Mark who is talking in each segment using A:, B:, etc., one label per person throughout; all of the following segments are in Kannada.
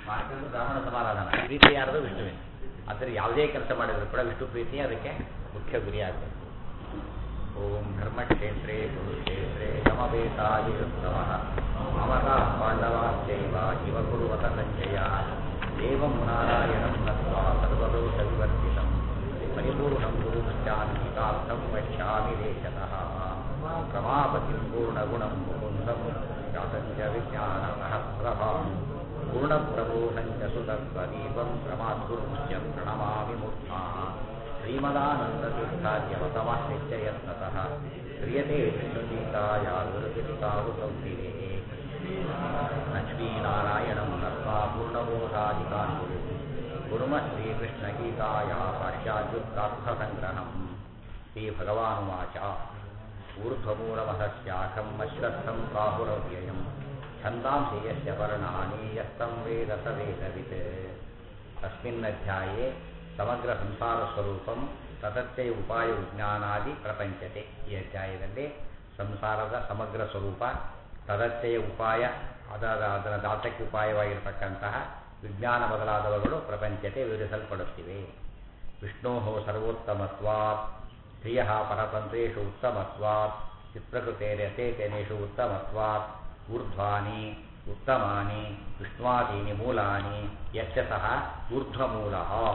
A: ಮಾಡ್ಕೊಂಡು ಬ್ರಾಹ್ಮಣ ಸಮಾರಾಧನ ಪ್ರೀತಿ ಯಾರದು ವಿಷ್ಣುವೇ ಆದರೆ ಯಾವುದೇ ಕೆಲಸ ಮಾಡಿದ್ರು ಕೂಡ ವಿಷ್ಣು ಪ್ರೀತಿ ಅದಕ್ಕೆ ಮುಖ್ಯ ಗುರಿಯಾಗಬೇಕು ಓಂ ಧರ್ಮಕ್ಷೇತ್ರೇ ಕುರುಕ್ಷೇತ್ರೇ ಸಮವೇತಾಯುತ್ತಮಃ ಅಮರ ಪಾಂಡವಾಶ್ಚೈವ ಇವ ಕುರುವತ ಸಂಜಯ ದೇವಂ ನಾರಾಯಣಂ ನತ್ವಾ ಸರ್ವದೋಷ ವಿವರ್ಜಿತಂ ಪರಿಪೂರ್ಣಂ ಗುರುಶ್ಚಾನ್ವಿತಾರ್ಥಂ ವಕ್ಷ್ಯಾಮಿ ದೇಶತಃ ಪ್ರಮಾಪತಿಂ ಪೂರ್ಣಗುಣಂ ಮುಕುಂದಂ ಶಾಸಂಚ ವಿಜ್ಞಾನಸಹಸ್ರಭಾಂ ಪೂರ್ಣಪ್ರಭೂಷಂಚ ಸುತತ್ವದೀಪಂ ಪ್ರಮಾದ್ಗುರುಶ್ಚ ಪ್ರಣಮಾಮಿ ಮೂರ್ಧ್ನಾ ಶ್ರೀಮದಾನಂದತೀರ್ಥಾರ್ಯವತಮಃ ನಿಶ್ಚಯತ್ನತಃ ಕ್ರಿಯತೆ ವಿಷ್ಣುಗೀತಾಯ ಗುರುತಿರ್ತಾವು ಸಂಸ್ಥಿರೇ ಲಕ್ಷ್ಮೀನಾರಾಯಣಂ ನತ್ವಾ ಪೂರ್ಣಬೋಧಾಧಿಕಾರಿ ಗುರುಮ ಶ್ರೀಕೃಷ್ಣಗೀತಾಯ ಭಾಷ್ಯಾದ್ಯುಕ್ತಾರ್ಥಸಂಗ್ರಹಂ ಶ್ರೀಭಗವಾನುವಾಚ ಊರ್ಧ್ವಮೂಲಮಹಸ್ಯಾಖಂ ಅಶ್ವತ್ಥಂ ಬಾಹುರವ್ಯಯಂ ಛಂದಾಂಸಿ ಯಸ್ಯ ವರ್ಣಾನಿ ಯಸ್ತಂ ವೇದ ಸ ವೇದವಿತ್ ತಸ್ಮಿನ್ನಧ್ಯಾಯೇ ಸಮಗ್ರ ಸಂಸಾರ ಸ್ವರೂಪಂ ತತತ್ತೆಯ ಉಪಾಯ ವಿಜ್ಞಾನಾದಿ ಪ್ರಪಂಚತೆ ಈ ಅಧ್ಯಾಯದಲ್ಲಿ ಸಂಸಾರದ ಸಮಗ್ರ ಸ್ವರೂಪ ತದತ್ತೆಯ ಉಪಾಯ ಅದರ ಅದರ ದಾತಕ್ಕೆ ಉಪಾಯವಾಗಿರತಕ್ಕಂತಹ ವಿಜ್ಞಾನ ಮೊದಲಾದವುಗಳು ಪ್ರಪಂಚತೆ ವಿವರಿಸಲ್ಪಡುತ್ತಿವೆ ವಿಷ್ಣೋ ಸರ್ವೋತ್ತಮತ್ವಾತ್ ಸ್ತ್ರಿಯ ಪರತಂತ್ರೇಷು ಉತ್ತಮತ್ವಾತ್ ಚಿತ್ರಕೃತೇರಚೇತನೇಷು ಉತ್ತಮತ್ವಾತ್ ಊರ್ಧ್ವಾನಿ ಉತ್ತಮಾನಿ ವಿಷ್ಣುವಾದೀನಿ ಮೂಲಾನಿ ಯಶ್ಚ ಸಹ ಊರ್ಧ್ವಮೂಲ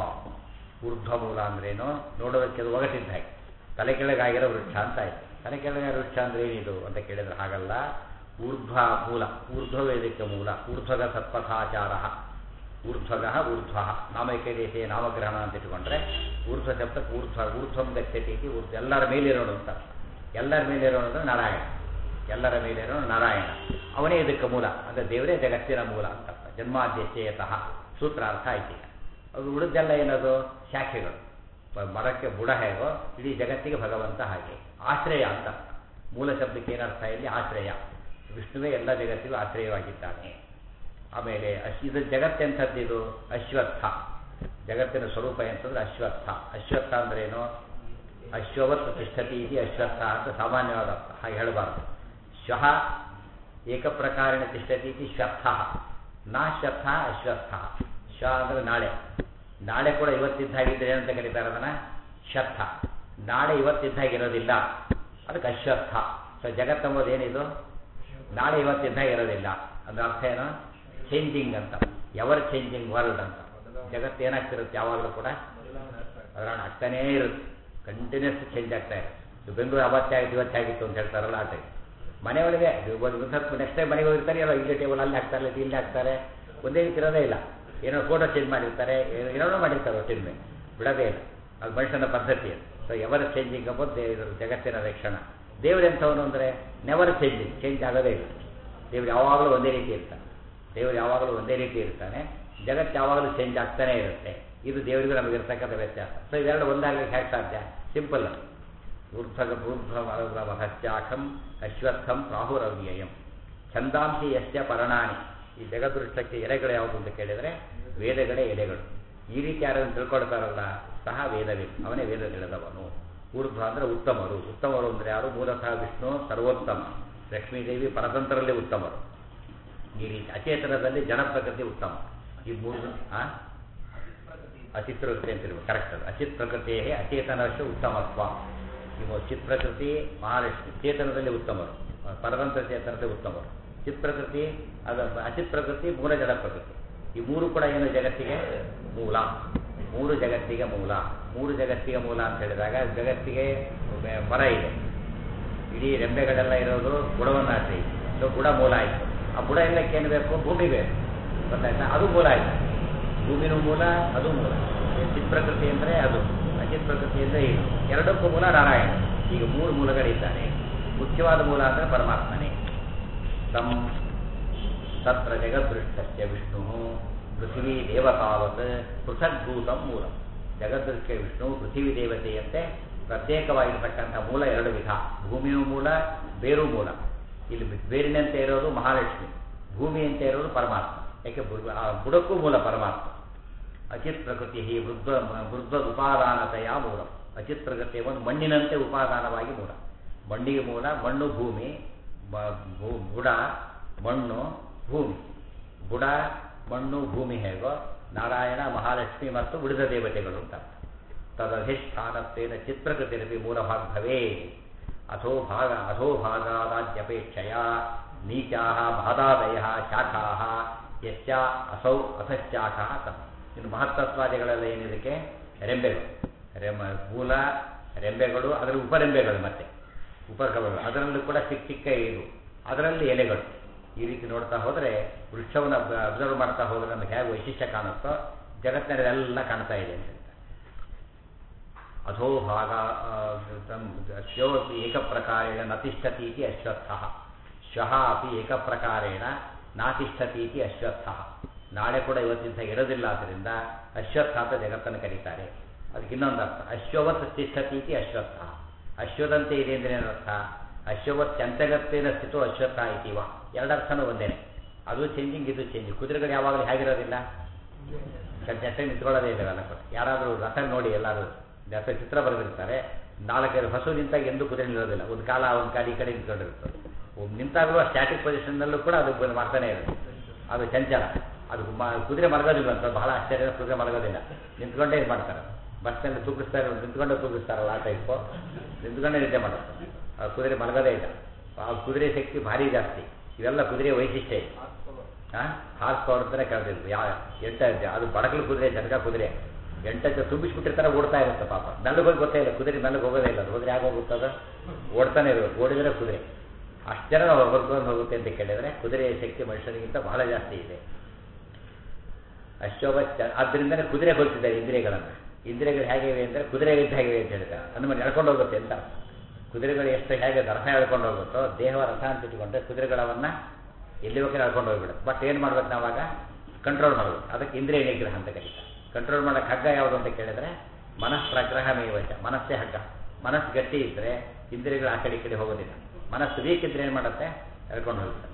A: ಊರ್ಧ್ವಮೂಲ ಅಂದ್ರೇನು ನೋಡೋದಕ್ಕೆ ಅದು ಒಗಟಿದ್ದ ಹಾಗೆ ತಲೆ ಕೆಳಗಾಗಿರೋ ವೃಕ್ಷ ಅಂತ ಆಯ್ತು ತಲೆ ಕೆಳಗಾಗಿರೋ ವೃಕ್ಷ ಅಂದ್ರೆ ಏನಿದು ಅಂತ ಕೇಳಿದ್ರೆ ಹಾಗಲ್ಲ ಊರ್ಧ್ವ ಮೂಲ ಊರ್ಧ್ವವೇದಿಕ ಮೂಲ ಊರ್ಧ್ವಗ ಸತ್ಪಥಾಚಾರ ಊರ್ಧ್ವಗ ಊರ್ಧ್ವ ನಾಮೈಕದೇಶೆ ನಾಮಗ್ರಹಣ ಅಂತ ಇಟ್ಕೊಂಡ್ರೆ ಊರ್ಧ್ವ ಶಬ್ದಕ್ಕೆ ಊರ್ಧ್ವ ಊರ್ಧ್ವಂ ಗಚ್ಚತಿ ಇತಿ ಊರ್ಧ್ವ ಎಲ್ಲರ ಮೇಲಿರೋನು ಅಂತ ಎಲ್ಲರ ಮೇಲಿರೋನು ಅಂದ್ರೆ ನಾರಾಯಣ ಎಲ್ಲರ ಮೇಲಿರೋನು ನಾರಾಯಣ ಅವನೇ ಇದಕ್ಕೆ ಮೂಲ ಅಂದರೆ ದೇವರೇ ಜಗತ್ತಿನ ಮೂಲ ಅಂತ ಜನ್ಮಾದ್ಯಶಯತಃ ಸೂತ್ರಾರ್ಥ ಆಯ್ತು ಈಗ ಅದು ಉಳಿದೆಲ್ಲ ಏನದು ಶಾಖೆಗಳು ಮರಕ್ಕೆ ಬುಡ ಹೇಗೋ ಇಡೀ ಜಗತ್ತಿಗೆ ಭಗವಂತ ಹಾಗೆ ಆಶ್ರಯ ಅಂತ ಮೂಲ ಶಬ್ದಕ್ಕೆ ಏನರ್ಥ ಇಲ್ಲಿ ಆಶ್ರಯ ವಿಷ್ಣುವೇ ಎಲ್ಲ ಜಗತ್ತಿಗೂ ಆಶ್ರಯವಾಗಿದ್ದಾನೆ ಆಮೇಲೆ ಅಶ್ ಇದು ಜಗತ್ತೆಂಥದ್ದಿದು ಅಶ್ವತ್ಥ ಜಗತ್ತಿನ ಸ್ವರೂಪ ಎಂತಂದ್ರೆ ಅಶ್ವತ್ಥ ಅಶ್ವತ್ಥ ಅಂದ್ರೇನು ಅಶ್ವವತ್ ತಿಷ್ಠತಿ ಇದೆ ಅಶ್ವತ್ಥ ಅಂತ ಸಾಮಾನ್ಯವಾದ ಅರ್ಥ ಹಾಗೆ ಹೇಳಬಾರ್ದು ಶ್ವಃ ಏಕಪ್ರಕಾರೇಣ ತಿಷ್ಠತಿ ಇತಿ ಶ್ವತ್ಥ ನಾ ಶ್ವತ್ಥ ಅಶ್ವತ್ಥ ಶ್ವ ಅಂದರೆ ನಾಳೆ ನಾಳೆ ಕೂಡ ಇವತ್ತಿದ್ದ ಹಾಗಿದ್ರೆ ಏನಂತ ಕರೀತಾರೆ ಅದನ್ನ ಶ್ವತ್ಥ ನಾಳೆ ಇವತ್ತಿದ್ದ ಹಾಗಿರೋದಿಲ್ಲ ಅದಕ್ಕೆ ಅಶ್ವತ್ಥ ಸೊ ಜಗತ್ತಂಬುದು ಏನಿದು ನಾಳೆ ಇವತ್ತಿದ್ದ ಇರೋದಿಲ್ಲ ಅದ್ರ ಅರ್ಥ ಏನು ಚೇಂಜಿಂಗ್ ಅಂತ ಎವರ್ ಚೇಂಜಿಂಗ್ ವರ್ಲ್ಡ್ ಅಂತ ಜಗತ್ತು ಏನಾಗ್ತಿರುತ್ತೆ ಯಾವಾಗಲೂ ಕೂಡ ಬದಲಾವಣೆ ಆಗ್ತಾನೇ ಇರುತ್ತೆ ಕಂಟಿನ್ಯೂಸ್ ಚೇಂಜ್ ಆಗ್ತಾ ಇದೆ ಬೆಂಗಳೂರು ಅವತ್ತೇ ಆಗಿತ್ತು ಇವತ್ತೇ ಆಗಿತ್ತು ಅಂತ ಹೇಳ್ತಾರಲ್ಲ ಆ ಟೈಮ್ ಮನೆಯೊಳಗೆ ಒಂದು ನೆಕ್ಸ್ಟ್ ಟೈಮ್ ಮನೆಗೆ ಹೋಗಿರ್ತಾರೆ ಎಲ್ಲ ಇಲ್ಲಿ ಟೇಬಲ್ ಅಲ್ಲಿ ಹಾಕ್ತಾರೆ ಇಲ್ಲಿ ಹಾಕ್ತಾರೆ ಒಂದೇ ರೀತಿ ಇರೋದೇ ಇಲ್ಲ ಏನೋ ಫೋಟೋ ಚೇಂಜ್ ಮಾಡಿರ್ತಾರೆ ಏನೋ ಮಾಡಿರ್ತಾರೆ ಒಟ್ಟಿನ ಬಿಡೋದೇ ಇಲ್ಲ ಅದು ಮನುಷ್ಯನ ಪದ್ಧತಿ ಅದು ಸೊ ಎವರ್ ಚೇಂಜಿಂಗ್ ಅಂಬೋದು ಇದ್ರ ಜಗತ್ತಿನ ರಕ್ಷಣ ದೇವರೆಂಥವನು ಅಂದರೆ ನೆವರ್ ಚೇಂಜಿಂಗ್ ಚೇಂಜ್ ಆಗೋದೇ ಇಲ್ಲ ದೇವ್ರು ಯಾವಾಗಲೂ ಒಂದೇ ರೀತಿ ಇರ್ತಾನೆ ದೇವರು ಯಾವಾಗಲೂ ಒಂದೇ ರೀತಿ ಇರ್ತಾನೆ ಜಗತ್ತು ಯಾವಾಗಲೂ ಚೇಂಜ್ ಆಗ್ತಾನೇ ಇರುತ್ತೆ ಇದು ದೇವರಿಗೂ ನಮಗೆ ಇರ್ತಕ್ಕಂಥ ವ್ಯತ್ಯಾಸ ಸೊ ಇವೆರಡು ಒಂದಾಗಲಿಕ್ಕೆ ಹೇಗೆ ಸಾಧ್ಯ ಸಿಂಪಲ್ ಊರ್ಧ್ವಗ ಊರ್ಧ್ವ ಮಹಸ್ಯಾಖಂ ಅಶ್ವತ್ಥಂ ಪ್ರಾಹುರವ್ಯಯಂ ಛಂದಾಂಸಿ ಯಶ್ಯ ಪರಣಾನಿ ಈ ಜಗದೃಷ್ಟಕ್ಕೆ ಎಲೆಗಳು ಯಾವುದು ಅಂತ ಕೇಳಿದರೆ ವೇದಗಳೇ ಎಲೆಗಳು ಈ ರೀತಿ ಯಾರನ್ನು ತಿಳ್ಕೊಳ್ತಾರಲ್ಲ ಸಹ ವೇದವೇ ಅವನೇ ವೇದ ತಿಳಿದವನು ಊರ್ಧ್ವ ಅಂದರೆ ಉತ್ತಮರು ಉತ್ತಮರು ಅಂದರೆ ಯಾರು ಮೂಲತಃ ವಿಷ್ಣು ಸರ್ವೋತ್ತಮ ಲಕ್ಷ್ಮೀದೇವಿ ಪರತಂತ್ರರಲ್ಲಿ ಉತ್ತಮರು ಈ ರೀತಿ ಅಚೇತನದಲ್ಲಿ ಜನ ಪ್ರಕೃತಿ ಉತ್ತಮ ಈ ಮೂರು ಅಚಿತ್ ಪ್ರಕೃತಿ ಅಂತ ಇರ್ಬೇಕು ಕರೆಕ್ಟ್ ಅದು ಅಚಿತ್ ಪ್ರಕೃತಿಯೇ ಅಚೇತನಷ್ಟು ಉತ್ತಮತ್ವ ಇವು ಚಿತ್ ಪ್ರಕೃತಿ ಮಹಾಲಕ್ಷ್ಮಿ ಚೇತನದಲ್ಲಿ ಉತ್ತಮರು ಪರತಂತ್ರ ಚೇತನದಲ್ಲಿ ಉತ್ತಮರು ಚಿತ್ ಪ್ರಕೃತಿ ಅದು ಅಚಿತ್ ಪ್ರಕೃತಿ ಮೂಲ ಜಡ ಪ್ರಕೃತಿ ಈ ಮೂರು ಕೂಡ ಏನು ಜಗತ್ತಿಗೆ ಮೂಲ ಮೂರು ಜಗತ್ತಿಗೆ ಮೂಲ ಮೂರು ಜಗತ್ತಿಗೆ ಮೂಲ ಅಂತ ಹೇಳಿದಾಗ ಜಗತ್ತಿಗೆ ಮರ ಇದೆ ಇಡೀ ರೆಂಬೆಗಳೆಲ್ಲ ಇರೋದು ಬುಡವನ್ನು ಆಸೆ ಸೊ ಬುಡ ಮೂಲ ಆಯಿತು ಆ ಬುಡ ಎಲ್ಲಕ್ಕೆ ಏನು ಬೇಕು ಭೂಮಿ ಬೇಕು ಗೊತ್ತಾಯ್ತಾ ಅದು ಮೂಲ ಆಯಿತು ಭೂಮಿನೂ ಮೂಲ ಅದು ಮೂಲ ಚಿತ್ ಪ್ರಕೃತಿ ಅಂದರೆ ಅದು ಅಚಿತ್ ಪ್ರಕೃತಿ ಅಂದರೆ ಇದು ಎರಡಕ್ಕೂ ಮೂಲ ನಾರಾಯಣ ಈಗ ಮೂರು ಮೂಲಗಳಿದ್ದಾನೆ ಮುಖ್ಯವಾದ ಮೂಲ ಅಂದರೆ ಪರಮಾತ್ಮನೇ ತಂ ತತ್ರ ಜಗದೃಷ್ಟಸ್ಯ ವಿಷ್ಣು ಪೃಥ್ವೀ ದೇವತಾವತ್ ಪೃಥಗ್ಭೂತಂ ಮೂಲ ಜಗದೃಷ್ಟಕ್ಕೆ ವಿಷ್ಣು ಪೃಥ್ವಿ ದೇವತೆಯಂತೆ ಪ್ರತ್ಯೇಕವಾಗಿರ್ತಕ್ಕಂಥ ಮೂಲ ಎರಡು ವಿಧ ಭೂಮಿಯೂ ಮೂಲ ಬೇರು ಮೂಲ ಇಲ್ಲಿ ಬೇರಿನಂತೆ ಇರೋದು ಮಹಾಲಕ್ಷ್ಮಿ ಭೂಮಿಯಂತೆ ಇರೋದು ಪರಮಾತ್ಮ ಯಾಕೆ ಆ ಬುಡಕ್ಕೂ ಮೂಲ ಪರಮಾತ್ಮ ಅಚಿತ್ ಪ್ರಕೃತಿ ವೃದ್ಧ ವೃದ್ಧ ಉಪಾದಾನತೆಯ ಮೂಲ ಅಚಿತ್ ಪ್ರಕೃತಿ ಒಂದು ಮಣ್ಣಿನಂತೆ ಉಪಾದಾನವಾಗಿ ಮೂಲ ಮಣ್ಣಿಗೆ ಮೂಲ ಮಣ್ಣು ಭೂಮಿ ಬುಡ ಮಣ್ಣು ಭೂಮಿ ಬುಡ ಮಣ್ಣು ಭೂಮಿ ಹೇಗೋ ನಾರಾಯಣ ಮಹಾಲಕ್ಷ್ಮಿ ಮತ್ತು ಉಳಿದ ದೇವತೆಗಳು ಅಂತ ತದಧಿಷ್ಠಾನತ್ವೇನ ಚಿತ್ರಕೃತಿರಪಿ ಮೂಲಭಾಗವೇ ಅಥೋ ಭಾಗ ಅಧೋ ಭಾಗಾದಾದ್ಯಪೇಕ್ಷೆಯ ನೀಚಾ ಬಾಧಾದಯ ಶಾಖಾ ಯಶ್ಚ ಅಸೌ ಅಸಶ್ಚಾಖ ತಮ್ ಇನ್ನು ಮಹತ್ತತ್ವಾದಿಗಳೆಲ್ಲ ಏನಿದಕ್ಕೆ ರೆಂಬೆಗಳು ರೆಂಬ ಮೂಲ ರೆಂಬೆಗಳು ಅದರ ಉಪರೆಂಬೆಗಳು ಮತ್ತೆ ಉಪಕಗಳು ಅದರಲ್ಲೂ ಕೂಡ ಚಿಕ್ಕ ಚಿಕ್ಕ ಇದು ಅದರಲ್ಲಿ ಎಲೆಗಳು ಈ ರೀತಿ ನೋಡ್ತಾ ಹೋದರೆ ವೃಕ್ಷವನ್ನು ಅಬ್ಸರ್ವ್ ಮಾಡ್ತಾ ಹೋದರೆ ನಮಗೆ ಹೇಗೆ ವೈಶಿಷ್ಟ್ಯ ಕಾಣುತ್ತೋ ಜಗತ್ತಿನಲ್ಲೆಲ್ಲ ಕಾಣ್ತಾ ಇದೆ ಅಂತ ಅಧೋ ಭಾಗ ಶ್ಯೋಪಿ ಏಕಪ್ರಕಾರೇಣ ನತಿಷ್ಠತಿ ಇತಿ ಅಶ್ವತ್ಥ ಶ್ವಃ ಅಪಿ ಏಕಪ್ರಕಾರೇಣ ನಾತಿಷ್ಠತಿ ಇತಿ ಅಶ್ವತ್ಥ ನಾಳೆ ಕೂಡ ಇವತ್ತಿಂದ ಇರೋದಿಲ್ಲ ಆದ್ದರಿಂದ ಅಶ್ವತ್ಥ ಅಂತ ಜಗತ್ತನ್ನು ಕರೀತಾರೆ ಅದಕ್ಕೆ ಇನ್ನೊಂದು ಅರ್ಥ ಅಶ್ವವತ್ ತಿಷ್ಠತಿ ಇತಿ ಅಶ್ವತ್ಥ ಅಶ್ವದಂತೆ ಇದೆ ಅಂದರೆ ಏನರ್ಥ ಅಶ್ವವತ್ ಚಂತಗತ್ತೇನ ಸ್ಥಿತು ಅಶ್ವತ್ಥ ಇತೀವ ಎರಡರ್ಥನೂ ಒಂದೇನೆ ಅದು ಚೇಂಜಿಂಗ್ ಇದು ಚೇಂಜಿಂಗ್ ಕುದುರೆಗಳು ಯಾವಾಗಲೂ ಹೇಗಿರೋದಿಲ್ಲ ಜೊತೆ ನಿಂತ್ಕೊಳ್ಳೋದೇ ಇದ್ದಾವೆಲ್ಲ ಕೂಡ ಯಾರಾದರೂ ರಥ ನೋಡಿ ಎಲ್ಲರೂ ರಥ ಚಿತ್ರ ಬರೆದಿರ್ತಾರೆ ನಾಲ್ಕೈದು ಹಸು ನಿಂತಾಗ ಎಂದೂ ಕುದುರೆ ನಿಲ್ಲೋದಿಲ್ಲ ಒಂದು ಕಾಲ ಒಂದು ಕಾಲ ಈ ಕಡೆ ನಿಂತ್ಕೊಂಡಿರ್ತದೆ ಒಬ್ಬ ನಿಂತಾಗಲೂ ಸ್ಟ್ಯಾಟಿಕ್ ಪೊಸಿಷನ್ನಲ್ಲೂ ಕೂಡ ಅದು ಬಂದು ಮಾಡ್ತಾನೆ ಇರುತ್ತೆ ಅದು ಚಂಚಲ ಅದು ಮ- ಕುದುರೆ ಮಲಗೋದಿಲ್ಲ ಅಂತ ಬಹಳ ಆಶ್ಚರ್ಯ ಕುದುರೆ ಮಲಗೋದಿಲ್ಲ ನಿಂತ್ಕೊಂಡೇ ಇದು ಮಾಡ್ತಾರೆ ಬಸ್ನಲ್ಲಿ ತೂಗಿಸ್ತಾರೆ ನಿಂತ್ಕೊಂಡೇ ತೂಗಿಸ್ತಾರಲ್ಲ ಆ ಟೈಪು ನಿಂತ್ಕೊಂಡೇ ನಿದ್ದೆ ಮಾಡುತ್ತೆ ಆ ಕುದುರೆ ಮಲಗೋದೇ ಇಲ್ಲ ಆ ಕುದುರೆ ಶಕ್ತಿ ಭಾರಿ ಜಾಸ್ತಿ ಇವೆಲ್ಲ ಕುದುರೆ ವೈಶಿಷ್ಟ್ಯ ಇದೆ ಹಾಂ ಹಾರ್ಸ್ ಪವರ್ ಅಂತಲೇ ಕರೆದಿದ್ರು ಯಾ ಎಂಟ ಅದು ಬಡಕಲು ಕುದುರೆ ಜನಕ ಕುದುರೆ ಎಂಟಕ್ಕೆ ತುಂಬಿಸ್ಬಿಟ್ಟಿರ್ತಾರೆ ಓಡ್ತಾ ಇರುತ್ತೆ ಪಾಪ ಮೆಲ್ಲಗೆ ಹೋಗಿ ಗೊತ್ತೇ ಇಲ್ಲ ಕುದುರೆ ಮೆಲ್ಲಗೆ ಹೋಗೋದೇ ಇಲ್ಲ ಅದು ಹೋದ್ರೆ ಯಾಕೆ ಹೋಗುತ್ತದ ಓಡ್ತಾನೆ ಇರೋದು ಓಡಿದರೆ ಕುದುರೆ ಅಷ್ಟು ಜನ ಹೊರ್ಕೊಂಡು ಹೋಗುತ್ತೆ ಅಂತ ಕೇಳಿದರೆ ಕುದುರೆಯ ಶಕ್ತಿ ಮನುಷ್ಯನಿಗಿಂತ ಬಹಳ ಜಾಸ್ತಿ ಇದೆ ಅಶ್ವವಚ್ಚ ಆದ್ದರಿಂದಲೇ ಕುದುರೆ ಹೋಗ್ತಿದ್ದಾರೆ ಇಂದ್ರಿಯಗಳನ್ನು ಇಂದ್ರಿಯಗಳು ಹೇಗಿವೆ ಅಂದರೆ ಕುದುರೆ ಇದ್ದ ಹೇಗಿವೆ ಅಂತ ಹೇಳ್ತಾರೆ ಹನುಮನ್ ಎಳ್ಕೊಂಡು ಹೋಗುತ್ತೆ ಅಂತ ಕುದುರೆಗಳು ಎಷ್ಟು ಹೇಗೆ ರಥ ಎಳ್ಕೊಂಡು ಹೋಗುತ್ತೋ ದೇಹ ರಥ ಅಂತ ಇಟ್ಕೊಂಡ್ರೆ ಕುದುರೆಗಳವನ್ನ ಎಲ್ಲಿ ಬೇಕಾದ್ರೆ ಎಳ್ಕೊಂಡು ಹೋಗ್ಬಿಡುತ್ತೆ ಬಟ್ ಏನು ಮಾಡ್ಬೇಕು ನಾವಾಗ ಕಂಟ್ರೋಲ್ ಮಾಡಬೇಕು ಅದಕ್ಕೆ ಇಂದ್ರಿಯ ನಿಗ್ರಹ ಅಂತ ಕರೀತಾರೆ ಕಂಟ್ರೋಲ್ ಮಾಡೋಕ್ಕೆ ಹಗ್ಗ ಯಾವುದು ಅಂತ ಕೇಳಿದ್ರೆ ಮನಃಪ್ರಗ್ರಹ ಮೇವಚ ಮನಸ್ಸೇ ಹಗ್ಗ ಮನಸ್ಸು ಗಟ್ಟಿ ಇದ್ದರೆ ಇಂದ್ರಿಯಗಳು ಆ ಕಡೆ ಈ ಕಡೆ ಹೋಗೋದಿಲ್ಲ ಮನಸ್ಸು ವೀಕ್ ಇದ್ರೆ ಏನು ಮಾಡುತ್ತೆ ಎಳ್ಕೊಂಡು ಹೋಗುತ್ತೆ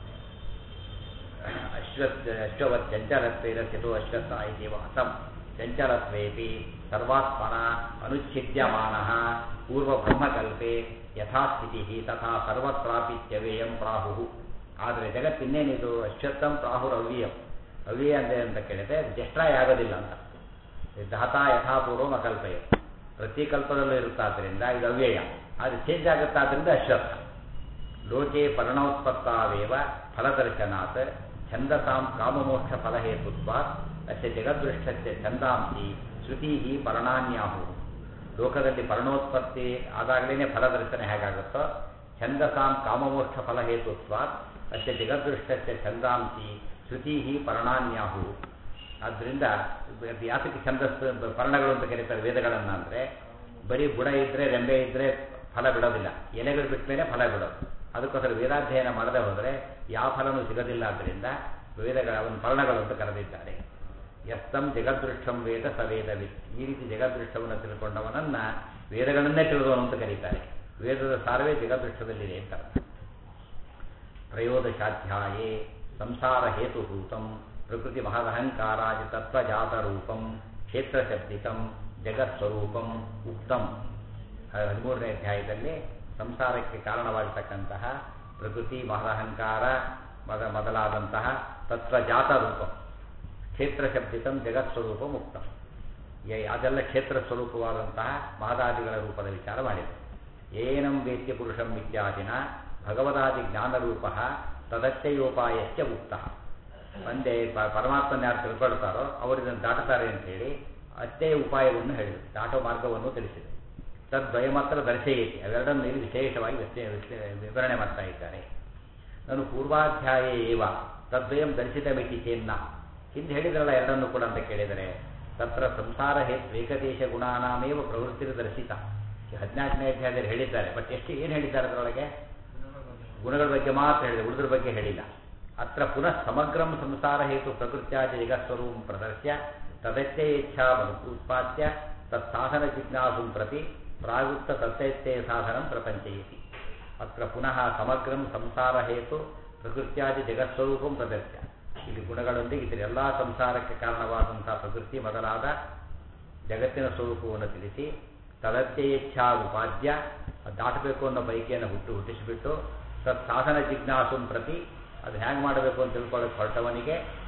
A: ಅಶ್ವತ್ ಅಶ್ವವತ್ ಚಂಚಲತ್ವೇನ ಸ್ಥಿತೋ ಅಶ್ವತ್ಥ ಇದೇವ ಅಸಂ ಚಂಚಲತ್ವೇಪಿ ಸರ್ವಾತ್ಮನ ಅನುಚ್ಛಿದ್ಯಮಾನ ಪೂರ್ವಬ್ರಹ್ಮಕಲ್ಪೆ ಯಥಾಸ್ಥಿತಿ ತಥಾ ಸರ್ವತ್ರಾಪಿತ್ಯವೇಯಂ ಪ್ರಾಹು ಆದರೆ ಜಗತ್ತಿನ್ನೇನಿದು ಅಶ್ವತ್ಥಂ ಪ್ರಾಹುರ್ ಅವ್ಯಯಂ ಅವ್ಯಯ ಅಂದ್ರೆ ಅಂತ ಕೇಳಿದ್ರೆ ಡೆಸ್ಟ್ರಾಯ್ ಆಗೋದಿಲ್ಲ ಅಂತ ಧಾತಾ ಯಥಾಪೂರ್ವಂ ಅಕಲ್ಪಯ ಪ್ರತಿ ಕಲ್ಪದಲ್ಲೂ ಇರುತ್ತಾದ್ದರಿಂದ ಇದು ಅವ್ಯಯ ಅದು ಚೇಂಜ್ ಆಗುತ್ತಾದ್ರಿಂದ ಅಶ್ವತ್ಥ ಲೋಕೆ ಪರಿಣೋತ್ಪತ್ತಾವೇವ ಫಲದರ್ಶನಾತ್ ಛಂದಸಾಂ ಕಾಮಮೋಕ್ಷ ಫಲಹೇತುತ್ವಾತ್ ಅಸ್ಯ ಜಗದೃಷ್ಟಸ್ಯ ಛಂದಾಂಸಿ ಶ್ರುತಿ ಪರಣಾನ್ಯಾಹು ಲೋಕದಲ್ಲಿ ಪರಣೋತ್ಪತ್ತಿ ಆದಾಗಲೇ ಫಲದರ್ಶನ ಹೇಗಾಗುತ್ತೋ ಛಂದಸಾಂ ಕಾಮಮೋಕ್ಷ ಫಲಹೇತುತ್ವಾತ್ ಅಸ್ಯ ಜಗದೃಷ್ಟಸ್ಯ ಛಂದಾಂಸಿ ಶ್ರುತಿ ಪರಣಾನ್ಯಾಹು ಆದ್ದರಿಂದ ಇದು ಯಾತಕ್ಕೆ ಛಂದಸ್ ಪರ್ಣಗಳು ಅಂತ ಕರೀತಾರೆ ವೇದಗಳನ್ನು ಅಂದರೆ ಬರೀ ಬುಡ ಇದ್ದರೆ ರೆಂಬೆ ಇದ್ದರೆ ಫಲ ಬಿಡೋದಿಲ್ಲ ಎಲೆಗಳು ಬಿಟ್ಟ ಮೇಲೆ ಫಲ ಬಿಡೋದು ಅದಕ್ಕೋಸ್ಕರ ವೇದಾಧ್ಯಯನ ಮಾಡದೆ ಹೋದರೆ ಯಾವ ಫಲನೂ ಸಿಗೋದಿಲ್ಲ ಆದ್ದರಿಂದ ವೇದಗಳ ಒಂದು ಪರ್ಣಗಳು ಅಂತ ಕರೆದಿದ್ದಾರೆ ಎಸ್ತಂ ಜಗದೃಷ್ಟಂ ವೇದ ಸ ವೇದವಿತ್ ಈ ರೀತಿ ಜಗದೃಷ್ಟವನ್ನು ತಿಳ್ಕೊಂಡವನನ್ನ ವೇದಗಳನ್ನೇ ತಿಳಿದವನು ಅಂತ ಕರೀತಾರೆ ವೇದದ ಸಾರವೇ ಜಗದೃಷ್ಟದಲ್ಲಿದೆ ಅಂತ ಅರ್ಥ. ತ್ರಯೋದಶಾಧ್ಯಾಯೇ ಸಂಸಾರ ಹೇತುಭೂತಂ ಪ್ರಕೃತಿ ಮಹದಹಂಕಾರಾದಿ ತತ್ವಜಾತರೂಪಂ ಕ್ಷೇತ್ರಶಬ್ದಿತಂ ಜಗತ್ಸ್ವರೂಪಂ ಉಕ್ತಂ ಹದಿಮೂರನೇ ಅಧ್ಯಾಯದಲ್ಲಿ ಸಂಸಾರಕ್ಕೆ ಕಾರಣವಾಗಿರ್ತಕ್ಕಂತಹ ಪ್ರಕೃತಿ ಮಹದಹಂಕಾರ ಮದ ಮೊದಲಾದಂತಹ ತತ್ವಜಾತ ರೂಪಂ ಕ್ಷೇತ್ರಶಬ್ದಿತಂ ಜಗತ್ಸ್ವರೂಪ ಮುಕ್ತಂ ಯ- ಅದೆಲ್ಲ ಕ್ಷೇತ್ರ ಸ್ವರೂಪವಾದಂತಹ ಮಹದಾದಿಗಳ ರೂಪದ ವಿಚಾರ ಮಾಡಿದೆ ಏನಂ ವೇದ್ಯ ಪುರುಷಂ ಇತ್ಯಾದಿನ ಭಗವದಾದಿ ಜ್ಞಾನರೂಪ ತದಚ್ಚಯೋಪಾಯಶ್ಚ ಮುಕ್ತ ಒಂದೇ ಪ- ಪರಮಾತ್ಮನ ಯಾರು ತಿಳ್ಕೊಳ್ತಾರೋ ಅವರು ಇದನ್ನು ದಾಟುತ್ತಾರೆ ಅಂತೇಳಿ ಅಷ್ಟೇ ಉಪಾಯವನ್ನು ಹೇಳಿದರು ದಾಟೋ ಮಾರ್ಗವನ್ನು ತಿಳಿಸಿದೆ ತದ್ವಯ ಮಾತ್ರ ದರ್ಶಯತಿ ಅವೆರಡನ್ನು ಇಲ್ಲಿ ವಿಶೇಷವಾಗಿ ವಿಶ್ಲೇ- ವಿಶ್ಲೇ- ವಿವರಣೆ ಮಾಡ್ತಾ ಇದ್ದಾರೆ ನಾನು ಪೂರ್ವಾಧ್ಯಾಯ ಏವ ತದ್ವಯಂ ದರ್ಶಿತಮಿತಿ ಚೇನ್ನ ಹಿಂದೆ ಹೇಳಿದ್ರಲ್ಲ ಎರಡನ್ನು ಕೂಡ ಅಂತ ಕೇಳಿದರೆ ತತ್ರ ಸಂಸಾರ ಹೇತು ಏಕದೇಶ ಗುಣಾನಾಮೇವ ಪ್ರವೃತ್ತಿ ದರ್ಶಿತ ಈ ಹದಿನಾಲ್ಕನೇ ಅಧ್ಯಾಯದಲ್ಲಿ ಹೇಳಿದ್ದಾರೆ ಬಟ್ ಎಷ್ಟು ಏನು ಹೇಳಿದ್ದಾರೆ ಅದರೊಳಗೆ ಗುಣಗಳ ಬಗ್ಗೆ ಮಾತ್ರ ಹೇಳಿದೆ ಉಳಿದ್ರ ಬಗ್ಗೆ ಹೇಳಿಲ್ಲ ಅತ್ರ ಪುನಃ ಸಮಗ್ರಂ ಸಂಸಾರ ಹೇತು ಪ್ರಕೃತ್ಯಾಚ ಜಗತ್ಸ್ವರೂಪಂ ಪ್ರದರ್ಶ್ಯ ತದಚ್ಚೇ ಇಚ್ಛಾ ಉತ್ಪಾದ್ಯ ತತ್ಸಾಧನ ಜಿಜ್ಞಾಸುಂ ಪ್ರತಿ ಪ್ರಾಗುಕ್ತ ತತ್ತೈತ್ಯೇ ಸಾಧನಂ ಪ್ರಪಂಚಯತಿ ಅತ್ರ ಪುನಃ ಸಮಗ್ರಂ ಸಂಸಾರ ಹೇತು ಪ್ರಕೃತ್ಯಾದಿ ಜಗತ್ಸ್ವರೂಪಂ ಪ್ರದರ್ಶ್ಯ ಇಲ್ಲಿ ಗುಣಗಳೊಂದಿಗೆ ಇದರ ಎಲ್ಲ ಸಂಸಾರಕ್ಕೆ ಕಾರಣವಾದಂತಹ ಪ್ರಕೃತಿ ಮೊದಲಾದ ಜಗತ್ತಿನ ಸ್ವರೂಪವನ್ನು ತಿಳಿಸಿ ತದತ್ಯೇಚ್ಛಾ ಉಪಾದ್ಯ ಅದು ದಾಟಬೇಕು ಅನ್ನೋ ಬಯಕೆಯನ್ನು ಹುಟ್ಟು ಹುಟ್ಟಿಸಿಬಿಟ್ಟು ತತ್ ಸಾಧನ ಜಿಜ್ಞಾಸುಂ ಪ್ರತಿ ಅದು ಹ್ಯಾಂಗೆ ಮಾಡಬೇಕು ಅಂತ ತಿಳ್ಕೊಳ್ಳೋಕೆ ಹೊರಟವನಿಗೆ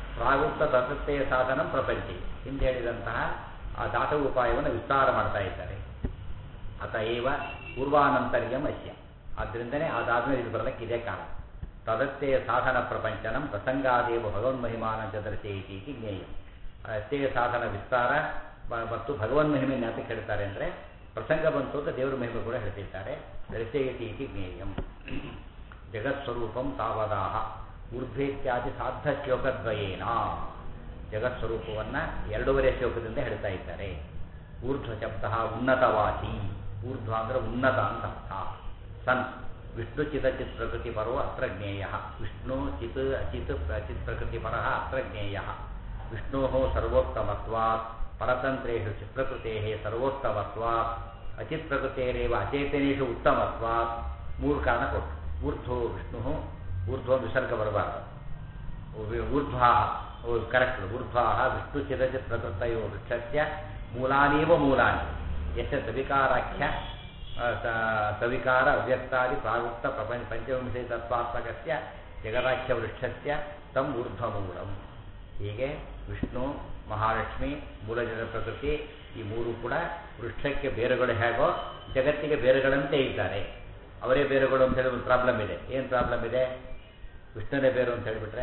A: ಪ್ರಾಗುಪ್ತ ತತ್ತೆಯ ಸಾಧನ ಪ್ರಪಂಚಿ ಹಿಂದೆ ಹೇಳಿದಂತಹ ಆ ದಾಟ ಉಪಾಯವನ್ನು ವಿಸ್ತಾರ ಮಾಡ್ತಾ ಇದ್ದಾರೆ ಅತಏವ ಪೂರ್ವಾನಂತರ್ಯಂ ಅಸ್ಯ ಆದ್ದರಿಂದನೇ ಅದಾದ್ಮೇಲೆ ಇದು ಬರಲಿಕ್ಕೆ ಇದೇ ಕಾರಣ ತದತ್ತೆಯ ಸಾಧನ ಪ್ರಪಂಚನಂ ಪ್ರಸಂಗಾದೇವ ಭಗವನ್ಮಹಿಮಾನಂಚ ದರ್ಶಯಿತಿ ಇತಿ ಜ್ಞೇಯ ಅತ್ತೆಯ ಸಾಧನ ವಿಸ್ತಾರ ಮ- ಮತ್ತು ಭಗವನ್ ಮಹಿಮೆ ಅಂತ ಹೇಳ್ತಾರೆ ಅಂದರೆ ಪ್ರಸಂಗ ಬಂತು ಅಂತ ದೇವರ ಮಹಿಮೆ ಕೂಡ ಹೇಳ್ತಿದ್ದಾರೆ ದರ್ಶಯತಿ ಇತಿ ಜ್ಞೇಯಂ ಜಗತ್ಸ್ವರೂಪಂ ತಾವದಾಹ ಊರ್ಧ್ವೇತ್ಯಾದಿ ಸಾಧ್ಯ ಶ್ಲೋಕದ್ವಯೇನ ಜಗತ್ಸ್ವರೂಪವನ್ನು ಎರಡೂವರೆ ಶ್ಲೋಕದಿಂದ ಹೇಳ್ತಾ ಇದ್ದಾರೆ ಊರ್ಧ್ವ ಶಬ್ದ ಉನ್ನತವಾಸಿ ಊರ್ಧ್ವ ಅಂದರೆ ಉನ್ನತ ಅಂತ ಅರ್ಥ ಸನ್ ವಿಷ್ಣು ಚಿತ ಚಿತ್ ಪ್ರಕೃತಿ ಪರೋ ಅತ್ರ ಜ್ಞೇಯ ವಿಷ್ಣು ಚಿತ್ ಅಚಿತ್ ಚಿತ್ ಪ್ರಕೃತಿ ಪರ ಅತ್ರ ಜ್ಞೇಯ ವಿಷ್ಣೋ ಸರ್ವೋತ್ತಮತ್ವಾತ್ ಪರತಂತ್ರೇಷು ಚಿತ್ಪ್ರಕೃತೆ ಸರ್ವೋತ್ತಮತ್ವಾತ್ ಅಚಿತ್ ಪ್ರಕೃತಿರೇವ ಅಚೇತನೇಷು ಉತ್ತಮತ್ವಾತ್ ಮೂರು ಕಾರಣ ಕೊಟ್ಟು ಊರ್ಧ್ವೋ ವಿಷ್ಣು ಊರ್ಧ್ವ ವಿಸರ್ಗ ಬರಬಾರದು ಊರ್ಧ್ವಾ ಕರೆಕ್ಟ್ ಊರ್ಧ್ವಾ ವಿಷ್ಣು ಚಿರಚಿತ್ ಪ್ರಕೃತಯೋ ವೃಕ್ಷಸ್ಯ ಮೂಲಾನೇವ ಮೂಲಾನಿ ಯಶ ಸವಿಕಾರಾಖ್ಯ ಆ, ಸ- ಸವಿಕಾರ ಅವ್ಯಕ್ತಾದಿ ಪ್ರಾಗುಕ್ತ ಪ್ರಪಂಚ ಪಂಚವಿಂಶತಿ ತತ್ವಾತ್ಮಕಸ್ಯ ಜಗದಾಖ್ಯ ವೃಕ್ಷಸ್ಯ ತಂ ಊರ್ಧ್ವಮೂಲಂ ಹೀಗೆ ವಿಷ್ಣು ಮಹಾಲಕ್ಷ್ಮಿ ಮೂಲಜನ ಪ್ರಕೃತಿ ಈ ಮೂರು ಕೂಡ ವೃಕ್ಷಕ್ಕೆ ಬೇರುಗಳು ಹೇಗೋ ಜಗತ್ತಿಗೆ ಬೇರುಗಳಂತೆ ಇದ್ದಾರೆ ಅವರೇ ಬೇರುಗಳು ಅಂತ ಹೇಳಿ ಒಂದು ಪ್ರಾಬ್ಲಮ್ ಇದೆ ಏನು ಪ್ರಾಬ್ಲಮ್ ಇದೆ ವಿಷ್ಣುನೇ ಬೇರು ಅಂತ ಹೇಳಿಬಿಟ್ರೆ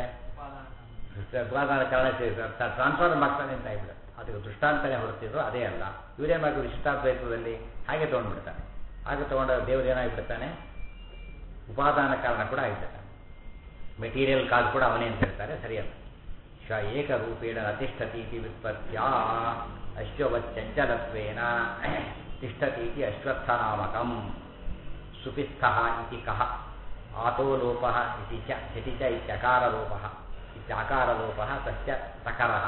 A: ಉಪಾದಾನ ಕಾರಣ ಟ್ರಾನ್ಸ್ಫಾರ್ಮ್ ಆಗ್ತಾನೆ ಅಂತ ಹೇಳ್ಬಿಡ ಅದಕ್ಕೆ ದೃಷ್ಟಾಂತನೇ ಹೊರತಿದ್ರು ಅದೇ ಅಲ್ಲ ಇವರೇನು ಮಾಡಿ ವಿಶಿಷ್ಟಾದ್ವೈತದಲ್ಲಿ ಹಾಗೆ ತೊಗೊಂಡ್ಬಿಡ್ತಾನೆ ಹಾಗೆ ತೊಗೊಂಡ ದೇವರು ಏನಾಗ್ಬಿಡ್ತಾನೆ ಉಪಾದಾನ ಕಾರಣ ಕೂಡ ಆಗಿಬಿಡ್ತಾನೆ ಮೆಟೀರಿಯಲ್ ಕಾಲ್ ಕೂಡ ಅವನೇ ಅಂತ ಹೇಳ್ತಾರೆ ಸರಿಯಲ್ಲ ಶ ಏಕರೂಪೇಣ ಅತಿಷ್ಠತೀತಿ ವ್ಯುತ್ಪತ್ತ್ಯಾ ಅಶ್ವವಚ್ಚಂಚಲತ್ವೇನ ತಿಷ್ಠತೀತಿ ಅಶ್ವತ್ಥನಾಮಕಂ ಸುಪಿಸ್ಥಃ ಇತಿ ಕಃ ಆತೋಲೋಪಃ ಇತಿ ಚ ಇತಿ ಚ ಇತ್ಯಕಾರಲೋಪಃ ಇತ್ಯಕಾರಲೋಪಃ ತಸ್ಯ ತಕರಃ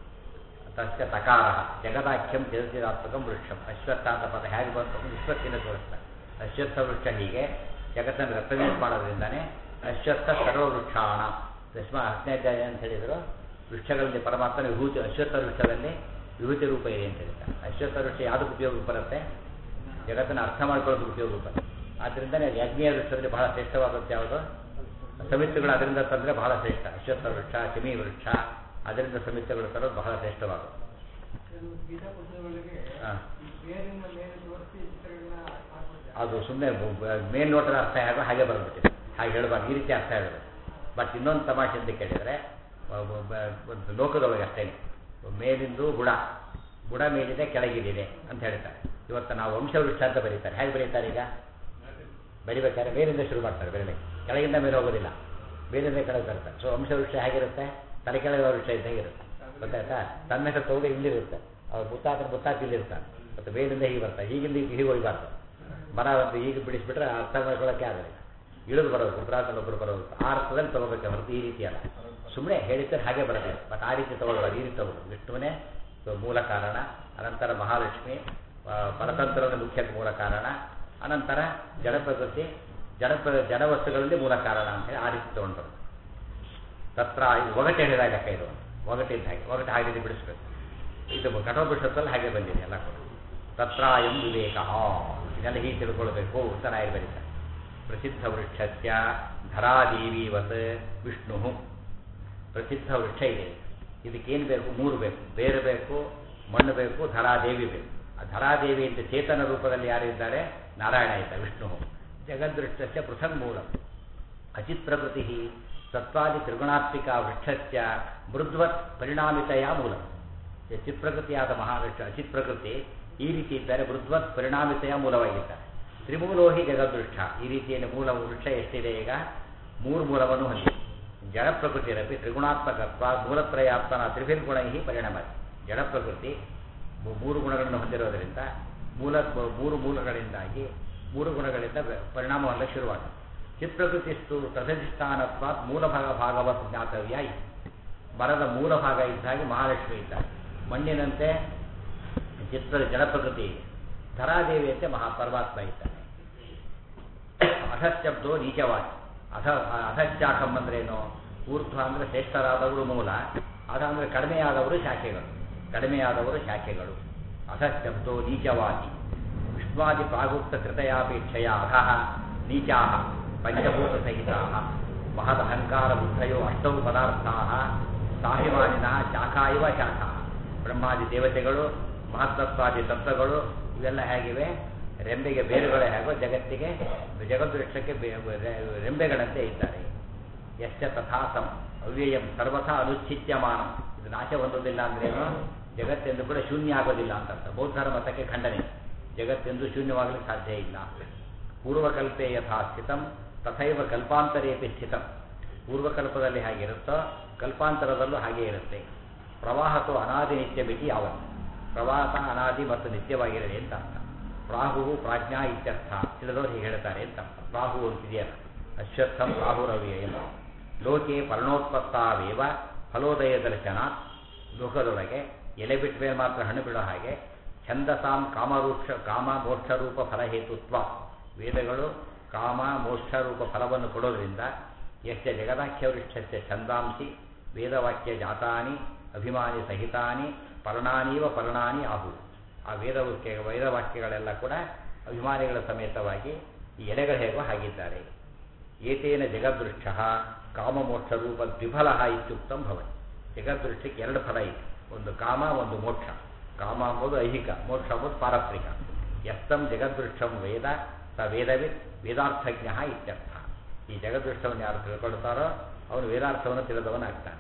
A: ತಸ್ಯ ತಕಾರಃ ಜಗದಾಖ್ಯಂ ಜಗತ್ತಿದಾತ್ಮಕಂ ವೃಕ್ಷಂ ಅಶ್ವತ್ಥ ಅಂತ ಪದ ಹೇಗೆ ಬಂತು ಅಂತ ವಿಶ್ವತ್ತಿನ ತೋರಿಸ್ತಾರೆ ಅಶ್ವತ್ಥ ವೃಕ್ಷ ಹೀಗೆ ಜಗತ್ತನ್ನು ರೆಪ್ರೆಸೆಂಟ್ ಮಾಡೋದ್ರಿಂದಾನೆ ಅಶ್ವತ್ಥ ಸರ್ವವೃಕ್ಷಾಣ ದಶಮ ಹತ್ತನೇ ಅಧ್ಯಾಯ ಅಂತ ಹೇಳಿದರು ವೃಕ್ಷಗಳಲ್ಲಿ ಪರಮಾತ್ಮನ ವಿಭೂತಿ ಅಶ್ವತ್ಥ ವೃಕ್ಷದಲ್ಲಿ ವಿಭೂತಿ ರೂಪ ಇದೆ ಅಂತ ಹೇಳ್ತಾರೆ ಅಶ್ವತ್ಥ ವೃಕ್ಷ ಯಾವುದಕ್ಕೆ ಉಪಯೋಗಕ್ಕೆ ಬರುತ್ತೆ ಜಗತ್ತನ್ನು ಅರ್ಥ ಮಾಡ್ಕೊಳ್ಳೋದಕ್ಕೆ ಉಪಯೋಗ ಬರುತ್ತೆ ಆದ್ದರಿಂದನೇ ಯಜ್ಞೀಯ ವೃಕ್ಷದಲ್ಲಿ ಬಹಳ ಶ್ರೇಷ್ಠವಾದದ್ದು ಯಾವುದು ಸಮಿತಿಗಳು ಅದರಿಂದ ತಂದರೆ ಬಹಳ ಶ್ರೇಷ್ಠ ಅಶ್ವತ್ಥ ವೃಕ್ಷ ಚಿಮಿ ವೃಕ್ಷ ಅದರಿಂದ ಸಮಿತಿಗಳು ತರೋದು ಬಹಳ ಶ್ರೇಷ್ಠವಾದದ್ದು
B: ಕೆಲವು ಗೀತಾ ಪುಸ್ತಕಗಳಿಗೆ
A: ಹಾ.
B: ಈ ಬೇರಿನ ಮೇಲೆ ತೋರಿಸಿ ಚಿತ್ರಗಳನ್ನ ಹಾಕ್ಬಿಡ್ತಾರೆ
A: ಅದು ಸುಮ್ಮನೆ ಮೇಲ್ನೋಟದ ಅರ್ಥ ಹೇಗೋ ಹಾಗೆ ಬಂದ್ಬಿಟ್ಟಿದೆ ಹಾಗೆ ಹೇಳಬಾರ್ದು ಈ ರೀತಿ ಅರ್ಥ ಹೇಳಬೇಕು ಬಟ್ ಇನ್ನೊಂದು ತಮಾಷೆ ಅಂತ ಕೇಳಿದರೆ ಒಬ್ಬ- ಒಬ್ಬ- ಒಂದು ಲೋಕದೊಳಗೆ ಅಷ್ಟೇ ಮೇಲಿಂದು ಬುಡ ಬುಡ ಮೇಲಿದೆ ಕೆಳಗಿದಿದೆ ಅಂತ ಹೇಳ್ತಾರೆ ಇವತ್ತು ನಾವು ವಂಶವೃಕ್ಷ ಅಂತ ಬರೀತಾರೆ ಹೇಗೆ ಬರೀತಾರೆ ಈಗ ಬರಿಬೇಕಾದ್ರೆ ಮೇಲಿಂದ ಶುರು ಮಾಡ್ತಾರೆ ಬರೀಲಿಕ್ಕೆ ಕೆಳಗಿಂದ ಮೇಲೆ ಹೋಗೋದಿಲ್ಲ ಮೇಲಿಂದ ಕೆಳಗೆ ತರ್ತಾರೆ ಸೊ ವಂಶವೃಕ್ಷ ಹೇಗಿರುತ್ತೆ ತಲೆ ಕೆಳಗೆ ವೃಕ್ಷ ಇದ್ದಂಗೆ ಇರುತ್ತೆ ಗೊತ್ತಾಯ್ತಾ ತನ್ನ ಹೆಸರು ತಗೊಂಡು ಇಲ್ಲಿರುತ್ತೆ ಅವ್ರು ಮುತ್ತಾತ್ರ ಮುತ್ತಾತ ಇಲ್ಲಿರ್ತಾನೆ ಮತ್ತು ಮೇಲಿಂದ ಹೀಗೆ ಬರ್ತಾರೆ ಹೀಗಿಂದ ಈಗ ಹೀಗೆ ಹೋಗ್ಬಾರ್ದು ಮರ ಒಂದು ಈಗ ಬಿಡಿಸ್ಬಿಟ್ರೆ ಅರ್ಥ ಮಾಡ್ಕೊಳ್ಳೋಕೆ ಆಗಲ್ಲ ಇಳಿದು ಬರೋದು ಒಬ್ಬರಾದ್ಮೇಲೆ ಒಬ್ಬರು ಬರೋದು ಆ ಅರ್ಥದಲ್ಲಿ ತಗೋಬೇಕು ಹೊರತು ಈ ರೀತಿ ಅಲ್ಲ ಸುಮ್ಮನೆ ಹೇಳಿದ್ರೆ ಹಾಗೆ ಬರುತ್ತೆ ಬಟ್ ಆ ರೀತಿ ತಗೊಳ್ಬಾರ್ದು ಈ ರೀತಿ ತಗೊಳ್ಳೋದು ವಿಷ್ಣುವೇ ಮೂಲ ಕಾರಣ ಅನಂತರ ಮಹಾಲಕ್ಷ್ಮಿ ಆ, ಪರತಂತ್ರದ ಮುಖ್ಯ ಮೂಲ ಕಾರಣ ಅನಂತರ ಜಡ ಪ್ರಕೃತಿ ಜಡ ಪ್ರ- ಜಡ ವಸ್ತುಗಳಲ್ಲಿ ಮೂಲ ಕಾರಣ ಅಂತೇಳಿ ಆ ರೀತಿ ತಗೊಂಡು ಬರೋದು ತತ್ರ ಇದು ಒಗಟು ಹೇಳಿದಾಗ ಲೆಕ್ಕ ಇದು ಒಗಟಿದ್ದ ಹಾಗೆ ಒಗಟು ಹಾಗೆ ಬಿಡಿಸ್ಬೇಕು ಇದು ಕಠೋಪನಿಷತ್ತಲ್ಲಿ ಹಾಗೆ ಬಂದಿದೆ ಎಲ್ಲ ಕೂಡ ತತ್ರ ಎಂ ವಿವೇಕ ಇದೆಲ್ಲ ಹೀಗೆ ತಿಳ್ಕೊಳ್ಬೇಕು ಅಂತ ರಾಯರು ಬರೀತಾರೆ ಪ್ರಸಿದ್ಧ ವೃಕ್ಷಸ್ಯ ಧರಾದೇವಿವತ್ ವಿಷ್ಣು ಪ್ರಸಿದ್ಧ ವೃಕ್ಷ ಇದೆ ಇದಕ್ಕೇನು ಬೇಕು ಮೂರು ಬೇಕು ಬೇರು ಬೇಕು ಮಣ್ಣು ಬೇಕು ಧರಾದೇವಿ ಬೇಕು ಆ ಧರಾದೇವಿ ಅಂತ ಚೇತನ ರೂಪದಲ್ಲಿ ಯಾರಿದ್ದಾರೆ ನಾರಾಯಣ ಇದ್ದ ವಿಷ್ಣು ಜಗದೃಷ್ಟಸ್ಯ ಪೃಥಕ್ ಮೂಲ ಅಚಿತ್ ಪ್ರಕೃತಿ ಸತ್ವಾದಿ ತ್ರಿಗುಣಾತ್ಮಿಕ ವೃಕ್ಷಸ್ಯ ಮೃದ್ವತ್ ಪರಿಣಾಮಿತೆಯ ಮೂಲ ಈ ಚಿತ್ ಪ್ರಕೃತಿಯಾದ ಮಹಾವೃಕ್ಷ ಅಚಿತ್ ಪ್ರಕೃತಿ ಈ ರೀತಿ ಇದ್ದರೆ ಮೃದ್ವತ್ ಪರಿಣಾಮಿತೆಯ ಮೂಲವಾಗಿದ್ದಾರೆ ತ್ರಿಮೂಲೋಹಿ ಜಗದೃಷ್ಟ ಈ ರೀತಿಯಲ್ಲಿ ಮೂಲ ವೃಕ್ಷ ಎಷ್ಟಿದೆ ಈಗ ಮೂರು ಮೂಲವನ್ನು ಹೊಂದಿದೆ ಜಡ ಪ್ರಕೃತಿರಪಿ ತ್ರಿಗುಣಾತ್ಮಕತ್ವ ಮೂಲತ್ರಯಾತ್ಮನ ತ್ರಿಭಿರ್ಗುಣೈ ಪರಿಣಾಮ ಜಡ ಪ್ರಕೃತಿ ಮೂ- ಮೂರು ಗುಣಗಳನ್ನು ಹೊಂದಿರೋದರಿಂದ ಮೂಲ ಮೂರು ಮೂಲಗಳಿಂದಾಗಿ ಮೂರು ಗುಣಗಳಿಂದ ಬ- ಪರಿಣಾಮ ಹೊಂದಕ್ಕೆ ಶುರುವಾಗುತ್ತೆ ಚಿತ್ಪ್ರಕೃತಿಸ್ತು ತದಧಿಷ್ಠಾನತ್ವಾತ್ ಮೂಲ ಭಾಗ ಭಾಗವತ್ ಜ್ಞಾತವ್ಯ ಇದೆ ಮರದ ಮೂಲ ಭಾಗ ಇದ್ದ ಹಾಗೆ ಮಹಾಲಕ್ಷ್ಮಿ ಇದ್ದಾರೆ ಮಣ್ಣಿನಂತೆ ಚಿತ್ರ ಜಡಪ್ರಕೃತಿ ಇದೆ ಧರಾದೇವಿಯಂತೆ ಮಹಾ ಪರಮಾತ್ಮ ಇದ್ದಾನೆ ಅಧಶಬ್ದೋ ನೀಚವಾಗಿ ಅಧ ಅಧಶ್ಚಾಖಂ ಅಂದ್ರೇನು ಊರ್ಧ್ವ ಅಂದರೆ ಶ್ರೇಷ್ಠರಾದವರು ಮೂಲ ಅಧ ಅಂದರೆ ಕಡಿಮೆಯಾದವರು ಶಾಖೆಗಳು ಕಡಿಮೆಯಾದವರು ಶಾಖೆಗಳು ಅಧಶಬ್ದೋ ನೀಚವಾಗಿ ವಿಶ್ವಾದಿ ಪ್ರಾಗುಪ್ತ ಕೃತಯಾಪೇಕ್ಷೆಯ ಅಧಃ ನೀಚಾ ಪಂಚಭೂತ ಸಹಿತಾ ಮಹದಹಂಕಾರ ಬುದ್ಧಯೋ ಅಷ್ಟೌ ಪದಾರ್ಥಾ ಸಾಭಿಮಾನಿನ ಶಾಖಾ ಇವ ಶಾಖಾ ಬ್ರಹ್ಮಾದಿ ದೇವತೆಗಳು ಮಹತ್ತತ್ವಾದಿ ತತ್ವಗಳು ಇವೆಲ್ಲ ಹೇಗಿವೆ ರೆಂಬೆಗೆ ಬೇರುಗಳೇ ಹೇಗೋ ಜಗತ್ತಿಗೆ ಜಗದ್ವೃಕ್ಷಕ್ಕೆ ಬೇ- ಬೇ- ರೆಂಬೆಗಳಂತೆ ಇದ್ದಾರೆ ಎಷ್ಟ ತಥಾಸಂ ಅವ್ಯಯಂ ಸರ್ವಥಾ ಅನುಚ್ಛಿತ್ಯಮಾನಂ ಇದು ನಾಶ ಹೊಂದೋದಿಲ್ಲ ಅಂದ್ರೇನು ಜಗತ್ತೆಂದು ಕೂಡ ಶೂನ್ಯ ಆಗೋದಿಲ್ಲ ಅಂತ ಅರ್ಥ ಬೌದ್ಧರ ಮತಕ್ಕೆ ಖಂಡನೆ ಜಗತ್ತೆಂದು ಶೂನ್ಯವಾಗಲಿಕ್ಕೆ ಸಾಧ್ಯ ಇಲ್ಲ ಪೂರ್ವಕಲ್ಪೆ ಯಥಾ ಸ್ಥಿತಂ ತಥೈವ ಕಲ್ಪಾಂತರೇಪಿ ಸ್ಥಿತಂ ಪೂರ್ವಕಲ್ಪದಲ್ಲಿ ಹೇಗಿರುತ್ತೋ ಕಲ್ಪಾಂತರದಲ್ಲೂ ಹಾಗೆ ಇರುತ್ತೆ ಪ್ರವಾಹಕ್ಕೂ ಅನಾದಿ ನಿತ್ಯ ಮಿತಿ ಯಾವತ್ತು ಪ್ರವಾಹ ಅನಾದಿ ಮತ್ತು ನಿತ್ಯವಾಗಿರಲಿ ಅಂತ ಅರ್ಥ ಪ್ರಾಹು ಪ್ರಾಜ್ಞಾ ಇತ್ಯರ್ಥ ತಿಳಿದವರು ಹೀಗೆ ಹೇಳ್ತಾರೆ ಅಂತ ಅರ್ಥ ಪ್ರಾಹು ಅಂತಿದೆಯಲ್ಲ ಅಶ್ವತ್ಥಂ ರಾಹುರವ್ಯಯಂ ಲೋಕೆ ಪರ್ಣೋತ್ಪತ್ತಾವೇವ ಫಲೋದಯ ದರ್ಶನ ಲೋಕದೊಳಗೆ ಎಲೆ ಬಿಟ್ಟ ಮೇಲೆ ಮಾತ್ರ ಹಣ್ಣು ಬಿಡೋ ಹಾಗೆ ಛಂದಸಾಂ ಕಾಮರೂಕ್ಷ ಕಾಮ ಮೋಕ್ಷರೂಪ ಫಲಹೇತುತ್ವ ವೇದಗಳು ಕಾಮ ಮೋಕ್ಷರೂಪ ಫಲವನ್ನು ಕೊಡೋದ್ರಿಂದ ಯಶ್ಚ ಜಗದಾಖ್ಯವೃಕ್ಷಸ್ಯ ಛಂದಾಂಸಿ ವೇದವಾಕ್ಯ ಜಾತಾನಿ ಅಭಿಮಾನಿ ಸಹಿತಾನಿ ಪರ್ಣಾನೀವ ಪರ್ಣಾನಿ ಆಹು ಆ ವೇದವಾಕ್ಯ ವೇದವಾಕ್ಯಗಳೆಲ್ಲ ಕೂಡ ಅಭಿಮಾನಿಗಳ ಸಮೇತವಾಗಿ ಈ ಎಲೆಗಳು ಹೇಗೋ ಹಾಗಿದ್ದಾರೆ ಏತೇನ ಜಗದೃಷ್ಟ ಕಾಮಮೋಕ್ಷ ರೂಪ ದ್ವಿಫಲ ಇತ್ಯುಕ್ತಂ ಭವತಿ ಜಗದೃಷ್ಟಕ್ಕೆ ಎರಡು ಫಲ ಇದೆ ಒಂದು ಕಾಮ ಒಂದು ಮೋಕ್ಷ ಕಾಮ ಎಂಬುದು ಐಹಿಕ ಮೋಕ್ಷ ಎಂಬುದು ಪಾರತ್ರಿಕ ಎಸ್ತಂ ಜಗದೃಷ್ಟಂ ವೇದ ಸ ವೇದವಿತ್ ವೇದಾರ್ಥಜ್ಞ ಇತ್ಯರ್ಥ ಈ ಜಗದೃಷ್ಟವನ್ನು ಯಾರು ತಿಳ್ಕೊಳ್ತಾರೋ ಅವನು ವೇದಾರ್ಥವನ್ನು ತಿಳಿದವನಾಗ್ತಾನೆ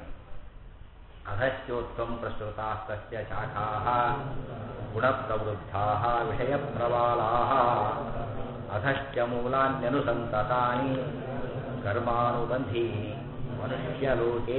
A: ಅಧಶ್ಚೋತ್ವಂ ಪ್ರಸೃತಾಸ್ತಸ್ಯ ಶಾಖಾಃ ಗುಣಪ್ರವೃದ್ಧಾಃ ವಿಷಯಪ್ರವಾಲಾಃ ಅಧಶ್ಚ ಮೂಲಾನ್ಯನುಸಂತತಾನಿ ಕರ್ಮಾನುಬಂಧೀನಿ ಮನುಷ್ಯಲೋಕೆ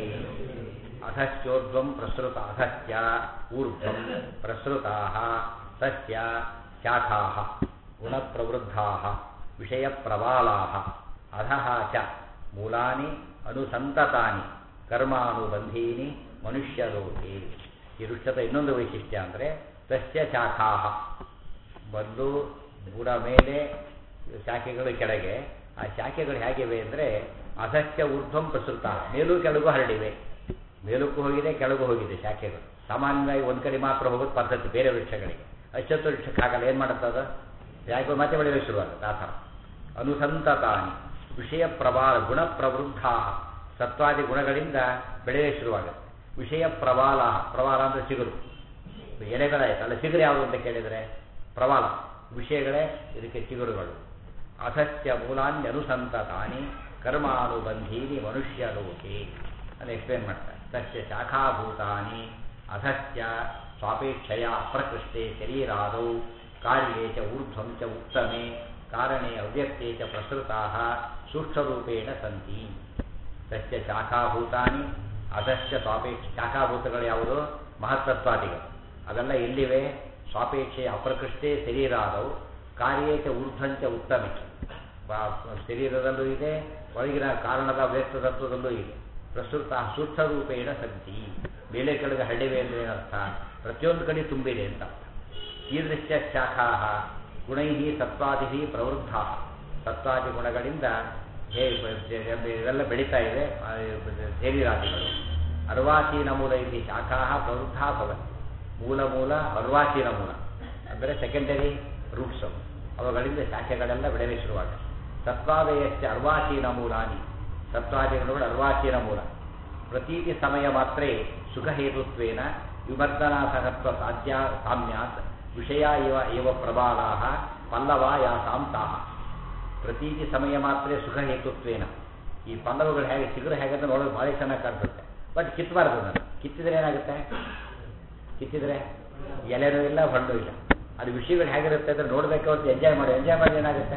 A: ಅಧಶ್ಚೋರ್ಧ್ವಂ ಪ್ರಸೃತ ಅಧಶ್ಚ ಊರ್ಧ್ವಂ ಪ್ರಸೃತಾಃ ತಸ್ಯ ಶಾಖಾಃ ಗುಣಪ್ರವೃದ್ಧಾಃ ವಿಷಯಪ್ರವಾಲಾಃ ಅಧಃ ಚ ಮೂಲಾನಿ ಅನುಸಂತತಾನಿ ಕರ್ಮಾನುಬಂಧೀನಿ ಮನುಷ್ಯಲೋಕೆ ಈ ವೃಕ್ಷದ ಇನ್ನೊಂದು ವೈಶಿಷ್ಟ್ಯ ಅಂದರೆ ತಸ್ಯ ಶಾಖಾಹ ಬಂದು ಬುಡ ಮೇಲೆ ಶಾಖೆಗಳು ಕೆಳಗೆ ಆ ಶಾಖೆಗಳು ಹೇಗಿವೆ ಅಂದರೆ ಅಸತ್ಯ ಊರ್ಧ್ವಂ ಪ್ರಸೃತ ಮೇಲೂ ಕೆಳಗೂ ಹರಡಿವೆ ಮೇಲಕ್ಕೂ ಹೋಗಿದೆ ಕೆಳಗೂ ಹೋಗಿದೆ ಶಾಖೆಗಳು ಸಾಮಾನ್ಯವಾಗಿ ಒಂದು ಕಡೆ ಮಾತ್ರ ಹೋಗೋದು ಪದ್ಧತಿ ಬೇರೆ ವೃಕ್ಷಗಳಿಗೆ ಅಶ್ವತ್ಥ ವೃಕ್ಷಕ್ಕಾಗಲ್ಲ ಏನು ಮಾಡುತ್ತೆ ಅದು ಶಾಖೆ ಮತ್ತೆ ಬೆಳೆಯಲು ಶುರುವಾಗುತ್ತೆ ಆ ಥರ ಅನುಸಂತತಾನಿ ವಿಷಯ ಪ್ರಬಾಲ ಗುಣ ಪ್ರವೃದ್ಧ ಸತ್ವಾದಿ ಗುಣಗಳಿಂದ ಬೆಳೆಯಲು ಶುರುವಾಗುತ್ತೆ ವಿಷಯ ಪ್ರಬಾಲ ಪ್ರಬಾಲ ಅಂದರೆ ಚಿಗುರು ಎಲೆಗಳಾಯ್ತು ಅಲ್ಲ ಚಿಗುರು ಯಾವುದು ಅಂತ ಕೇಳಿದರೆ ಪ್ರಬಾಲ ವಿಷಯಗಳೇ ಇದಕ್ಕೆ ಚಿಗುರುಗಳು ಅಸತ್ಯ ಮೂಲಾನ್ಯನುಸಂತತಾನಿ ಕರ್ಮಾನುಬಂಧೀನಿ ಮನುಷ್ಯ ಲೋಕೆ ಅಂತ ಎಕ್ಸ್ಪ್ಲೇನ್ ಮಾಡ್ತಾರೆ ಸಸ್ಯ ಶಾಖಾಭೂತಾನಿ ಅಧಶ್ಚ ಸ್ವಾಪೇಕ್ಷಯ ಅಪ್ರಕೃಷ್ಟೆ ಶರೀರಾದೌ ಕಾರ್ಯೇ ಚ ಊರ್ಧ್ವಂ ಚ ಉತ್ತಮೆ ಕಾರಣೆ ಅವ್ಯಕ್ತೆ ಚ ಪ್ರಸೃತಾ ಸೂಕ್ಷ್ಮರೂಪೇಣ ಸಂತಿ ಸಸ್ಯ ಶಾಖಾಭೂತಾನಿ ಅಧಶ್ಚ ಸ್ವಾಪೇಕ್ಷ ಶಾಖಾಭೂತಗಳು ಯಾವುದು ಮಹತ್ತತ್ವಾದಿಗಳು ಅವೆಲ್ಲ ಎಲ್ಲಿವೆ ಸ್ವಾಪೇಕ್ಷೆ ಅಪ್ರಕೃಷ್ಟೇ ಶರೀರಾದವು ಕಾರ್ಯೇಚ ಊರ್ಧ್ವಂಚ ಉತ್ತಮೆ ಬ- ಶರೀರದಲ್ಲೂ ಇದೆ ಒಳಗಿನ ಕಾರಣದ ವ್ಯಕ್ತ ತತ್ವದಲ್ಲೂ ಇದೆ ಪ್ರಸ್ತುತ ಸೂಕ್ಷ್ಮರೂಪೇಣ ಸಂತಿ ಮೇಲೆ ಕೆಳಗೆ ಹಳ್ಳಿವೆ ಅಂದರೆ ಏನರ್ಥ ಪ್ರತಿಯೊಂದು ಕಡೆ ತುಂಬಿದೆ ಅಂತ ಅರ್ಥ ಈದೃಶ್ಯ ಶಾಖಾ ಗುಣೈ ಸತ್ವಾದಿ ಪ್ರವೃದ್ಧ ಸತ್ವಾದಿ ಗುಣಗಳಿಂದ ಹೇ ಇವೆಲ್ಲ ಬೆಳೀತಾ ಇದೆ ಆ, ಶರೀರಾದಿಗಳು ಅರ್ವಾಚೀನ ಮೂಲ ಇಲ್ಲಿ ಶಾಖಾ ಪ್ರವೃದ್ಧ ಭವತಿ ಮೂಲ ಮೂಲ ಅರ್ವಾಚೀನ ಮೂಲ ಅಂದರೆ ಸೆಕೆಂಡರಿ ರೂಟ್ಸ್ ಅವುಗಳಿಂದ ಶಾಖೆಗಳೆಲ್ಲ ಬೆಳೆಯಲು ಶುರುವಾಗುತ್ತೆ ಸತ್ವಾದಯಶ್ಚ ಅರ್ವಾಚೀನ ಮೂಲಾನಿ ಸತ್ವಾದಿಗಳು ಅರ್ವಾಚೀನ ಮೂಲ ಪ್ರತೀತಿ ಸಮಯ ಮಾತ್ರೇ ಸುಖಹೇತುತ್ವೇನ ವಿಮರ್ದನಾಸಹತ್ವ ಸಾಧ್ಯ ಸಾಮ್ಯಾತ್ ವಿಷಯ ಇವ ಇವ ಪ್ರಬಾಲಾ ಪಲ್ಲವ ಯಾಸಾಂ ತಾಹ ಪ್ರತೀತಿ ಸಮಯ ಮಾತ್ರ ಸುಖಹೇತುತ್ವೇನ ಈ ಪಲ್ಲವಗಳು ಹೇಗೆ ಚಿಗುರು ಹೇಗೆ ಅಂತ ನೋಡೋದು ಭಾಳ ಚೆನ್ನಾಗಿ ಕಾಣಿಸುತ್ತೆ ಬಟ್ ಕಿತ್ತಬಾರ್ದು ಅದನ್ನು ಕಿತ್ತಿದ್ರೆ ಏನಾಗುತ್ತೆ ಕಿತ್ತಿದ್ರೆ ಎಲೆನೂ ಇಲ್ಲ ಹಣ್ಣು ಇಲ್ಲ ಅದು ವಿಷಯಗಳು ಹೇಗಿರುತ್ತೆ ಅಂದ್ರೆ ನೋಡಬೇಕು ಅಂತ ಎಂಜಾಯ್ ಮಾಡಿ ಎಂಜಾಯ್ ಮಾಡಿ ಏನಾಗುತ್ತೆ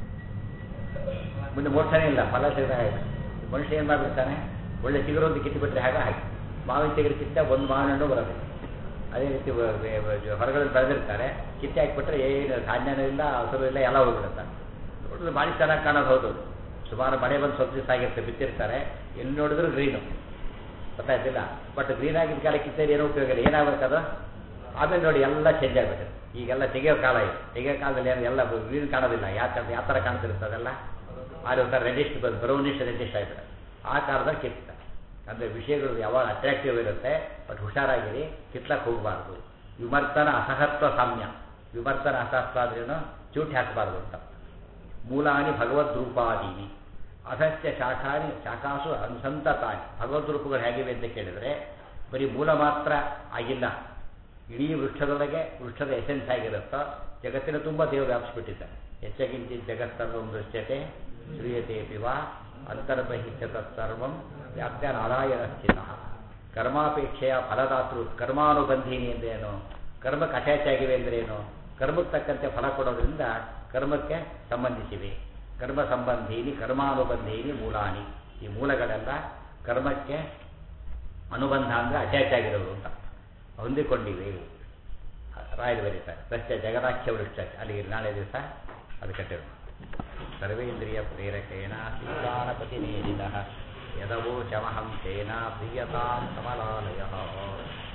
A: ಮುಂದೆ ಮೋಕ್ಷನೇ ಇಲ್ಲ ಫಲ ಸಿಗದ ಹಾಗೆ ಮನುಷ್ಯ ಏನು ಮಾಡಿಬಿಡ್ತಾನೆ ಒಳ್ಳೆ ಚಿಗುರು ಒಂದು ಕಿತ್ತುಬಿಟ್ರೆ ಹಾಗೆ ಹಾಗೆ ಮಾವಿನ ಚಿಗುರು ಕಿತ್ತ ಒಂದು ಮಾವಿನ ಹಣ್ಣು ಬರೋದಿಲ್ಲ ಅದೇ ರೀತಿ ವ- ವ- ವ- ಹೊರಗಡೆ ಬೆಳೆದಿರ್ತಾರೆ ಕಿತ್ತೆ ಹಾಕ್ಬಿಟ್ರೆ ಏನು ಧಾನ್ಯನೂ ಇಲ್ಲ ಹಸಿರು ಇಲ್ಲ ಎಲ್ಲ ಹೋಗ್ಬಿಡುತ್ತೆ ನೋಡಿದ್ರೆ ಭಾರಿ ಚೆನ್ನಾಗಿ ಕಾಣೋದು ಹೌದು ಸುಮಾರು ಮಳೆ ಬಂದು ಸ್ವಲ್ಪ ದಿವಸ ಆಗಿರುತ್ತೆ ಬಿತ್ತಿರ್ತಾರೆ ಎಲ್ಲಿ ನೋಡಿದ್ರು ಗ್ರೀನು ಗೊತ್ತಾಯ್ತಿಲ್ಲ ಬಟ್ ಗ್ರೀನ್ ಆಗಿದ್ದ ಕಾಲ ಕಿತ್ತೇರಿ ಏನೂ ಉಪಯೋಗ ಇಲ್ಲ ಏನಾಗಬೇಕದು ಆಮೇಲೆ ನೋಡಿ ಎಲ್ಲ ಚೇಂಜ್ ಆಗಿಬಿಟ್ಟಿದೆ ಈಗೆಲ್ಲ ತೆಗೆಯೋ ಕಾಲ ಇದೆ ತೆಗೆಯೋ ಕಾಲದಲ್ಲಿ ಏನು ಎಲ್ಲ ಗ್ರೀನ್ ಕಾಣೋದಿಲ್ಲ ಯಾವ ಥರ ಯಾವ ಥರ ಕಾಣ್ತಿರುತ್ತೆ ಅದೆಲ್ಲ ಅಲ್ಲಿ ಒಂಥರ ರೆಡಿಸ್ಟ್ ಬ್ರೌನಿಶ್ ರೆಡಿಸ್ಟ್ ಆಗಿಬಿಡುತ್ತೆ ಆ ಕಾಲದಲ್ಲಿ ಕಿತ್ತ ಅಂದರೆ ವಿಷಯಗಳು ಯಾವಾಗ ಅಟ್ರಾಕ್ಟಿವ್ ಇರುತ್ತೆ ಬಟ್ ಹುಷಾರಾಗಿರಿ ಕಿತ್ಲಕ್ಕೆ ಹೋಗಬಾರ್ದು ವಿಮರ್ತನ ಅಸಹತ್ವ ಸಾಮ್ಯ ವಿಮರ್ತನ ಅಸಹತ್ವ ಆದ್ರೇನು ಚೂಟಿ ಹಾಕಬಾರ್ದು ಅಂತ ಮೂಲಾನಿ ಭಗವದ್ ರೂಪಾದೀನಿ ಅಧಸ್ಯ ಶಾಖಾನಿ ಶಾಖಾಸು ಅನುಸಂತತಾನಿ ಭಗವದ್ ರೂಪಗಳು ಹೇಗಿವೆ ಅಂತ ಕೇಳಿದರೆ ಬರೀ ಮೂಲ ಮಾತ್ರ ಆಗಿಲ್ಲ ಇಡೀ ವೃಕ್ಷದೊಳಗೆ ವೃಕ್ಷದ ಎಸೆನ್ಸ್ ಆಗಿರುತ್ತೋ ಜಗತ್ತಿನ ತುಂಬ ದೇವರು ವ್ಯಾಪಿಸ್ಬಿಟ್ಟಿದ್ದಾರೆ ಹೆಚ್ಚಗಿಂಚಿ ಜಗತ್ತರ್ವಂ ದೃಶ್ಯತೆ ಶ್ರೀಯತೆ ಪಿವ ಅಂತರ್ಬಹಿಷ್ಯ ತತ್ಸರ್ವಂ ವ್ಯಾಪ್ಯ ನಾರಾಯಣ ಸ್ಥಿತ ಕರ್ಮಾಪೇಕ್ಷೆಯ ಫಲದಾತೃ ಕರ್ಮಾನುಬಂಧಿನಿ ಅಂದ್ರೇನು ಕರ್ಮಕ್ಕೆ ಅಟ್ಯಾಚ್ ಆಗಿವೆ ಅಂದ್ರೇನು ಕರ್ಮಕ್ಕೆ ತಕ್ಕಂತೆ ಫಲ ಕೊಡೋದ್ರಿಂದ ಕರ್ಮಕ್ಕೆ ಸಂಬಂಧಿಸಿವೆ ಕರ್ಮ ಸಂಬಂಧೀನಿ ಕರ್ಮಾನುಬಂಧೀನಿ ಮೂಲಾನಿ ಈ ಮೂಲಗಳೆಲ್ಲ ಕರ್ಮಕ್ಕೆ ಅನುಬಂಧ ಅಂದರೆ ಅಟ್ಯಾಚ್ ಆಗಿರೋದು ಅಂತ ಹೊಂದಿಕೊಂಡಿವೆ ರಾಯರು ಬರೀತಾರೆ ಸಸ್ಯ ಜಗದಾಖ್ಯ ವೃಕ್ಷ ಅಲ್ಲಿಗೆ ನಾಳೆ ದಿವಸ ಅದು ಕಟ್ಟಿರೋದು ಸರ್ವೇಂದ್ರಿಯ ಪ್ರೇರಕೇಣ ಶ್ರೀಗಾನಪತಿ ನೇರಿದ ಯದವೋ ಶಮಹಂ ತೇನ ಪ್ರಿಯತಾಂ ಕಮಲಾಲಯ